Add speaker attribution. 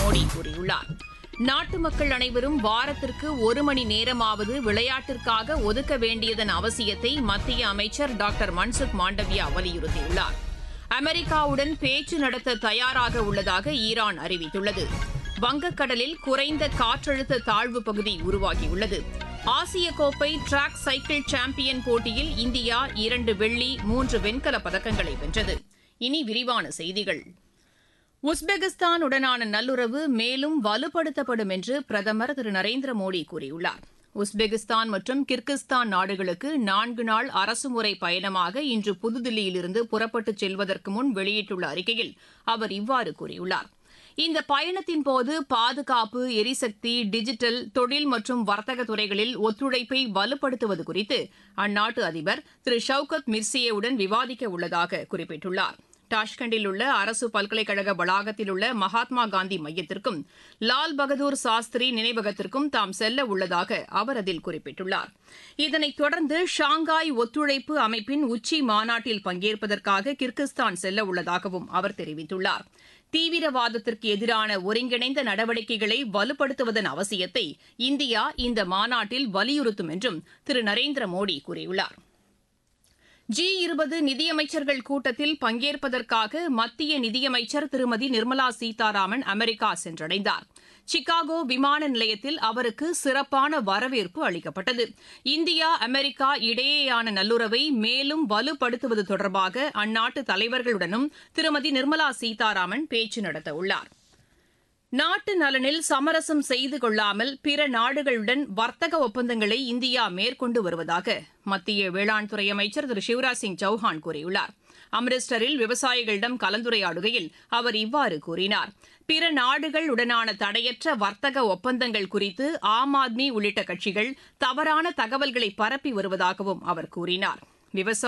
Speaker 1: மோடி கூறியுள்ளார் நாட்டு மக்கள் அனைவரும் வாரத்திற்கு ஒரு மணி நேரமாவது விளையாட்டிற்காக ஒதுக்க வேண்டியதன் அவசியத்தை மத்திய அமைச்சர் டாக்டர் மன்சுக் மாண்டவியா வலியுறுத்தியுள்ளார் அமெரிக்காவுடன் பேச்சு நடத்த தயாராக உள்ளதாக ஈரான் அறிவித்துள்ளது வங்கக்கடலில் குறைந்த காற்றழுத்த தாழ்வு பகுதி உருவாகியுள்ளது ஆசிய கோப்பை டிராக் சைக்கிள் சாம்பியன் போட்டியில் இந்தியா இரண்டு வெள்ளி மூன்று வெண்கலப் பதக்கங்களை வென்றது இனி விரிவான செய்திகள் உஸ்பெகிஸ்தானுடனான நல்லுறவு மேலும் வலுப்படுத்தப்படும் என்று பிரதமர் திரு நரேந்திர மோடி கூறியுள்ளார் உஸ்பெகிஸ்தான் மற்றும் கிர்கிஸ்தான் நாடுகளுக்கு நான்கு நாள் அரசுமுறை பயணமாக இன்று புதுதில்லியிலிருந்து புறப்பட்டுச் செல்வதற்கு முன் வெளியிட்டுள்ள அறிக்கையில் அவர் இவ்வாறு கூறியுள்ளார் இந்த பயணத்தின் போது பாதுகாப்பு எரிசக்தி டிஜிட்டல் தொழில் மற்றும் வர்த்தக துறைகளில் ஒத்துழைப்பை வலுப்படுத்துவது குறித்து அந்நாட்டு அதிபர் திரு ஷவுகத் மிர்சியேவுடன் விவாதிக்க உள்ளதாக குறிப்பிட்டுள்ளார் டாஷ்கண்டில் உள்ள அரசு பல்கலைக்கழக வளாகத்தில் உள்ள மகாத்மா காந்தி மையத்திற்கும் லால் பகதூர் சாஸ்திரி நினைவகத்திற்கும் தாம் செல்ல உள்ளதாக அவர் அதில் குறிப்பிட்டுள்ளார் இதனைத் தொடர்ந்து ஷாங்காய் ஒத்துழைப்பு அமைப்பின் உச்சி மாநாட்டில் பங்கேற்பதற்காக கிர்கிஸ்தான் செல்ல உள்ளதாகவும் அவர் தெரிவித்துள்ளார் தீவிரவாதத்திற்கு எதிரான ஒருங்கிணைந்த நடவடிக்கைகளை வலுப்படுத்துவதன் அவசியத்தை இந்தியா இந்த மாநாட்டில் வலியுறுத்தும் என்றும் திரு நரேந்திர மோடி கூறியுள்ளார் ஜி இருபது நிதியமைச்சர்கள் கூட்டத்தில் பங்கேற்பதற்காக மத்திய நிதியமைச்சர் திருமதி நிர்மலா சீதாராமன் அமெரிக்கா சென்றடைந்தார் சிகாகோ விமான நிலையத்தில் அவருக்கு சிறப்பான வரவேற்பு அளிக்கப்பட்டது இந்தியா அமெரிக்கா இடையேயான நல்லுறவை மேலும் வலுப்படுத்துவது தொடர்பாக அந்நாட்டு தலைவர்களுடனும் திருமதி நிர்மலா சீதாராமன் பேச்சு நடத்தவுள்ளார் நாட்டு நலனில் சமரசம் செய்து கொள்ளாமல் பிற நாடுகளுடன் வர்த்தக ஒப்பந்தங்களை இந்தியா மேற்கொண்டு வருவதாக மத்திய வேளாண் துறை அமைச்சர் திரு சிவராஜ் சிங் சௌஹான் கூறியுள்ளார் அம்ரிஸ்டரில் விவசாயிகளிடம் கலந்துரையாடுகையில் அவர் இவ்வாறு கூறினார் பிற நாடுகள் உடனான தடையற்ற வர்த்தக ஒப்பந்தங்கள் குறித்து ஆம் ஆத்மி உள்ளிட்ட கட்சிகள் தவறான தகவல்களை பரப்பி வருவதாகவும் அவர் கூறினார் விவசாய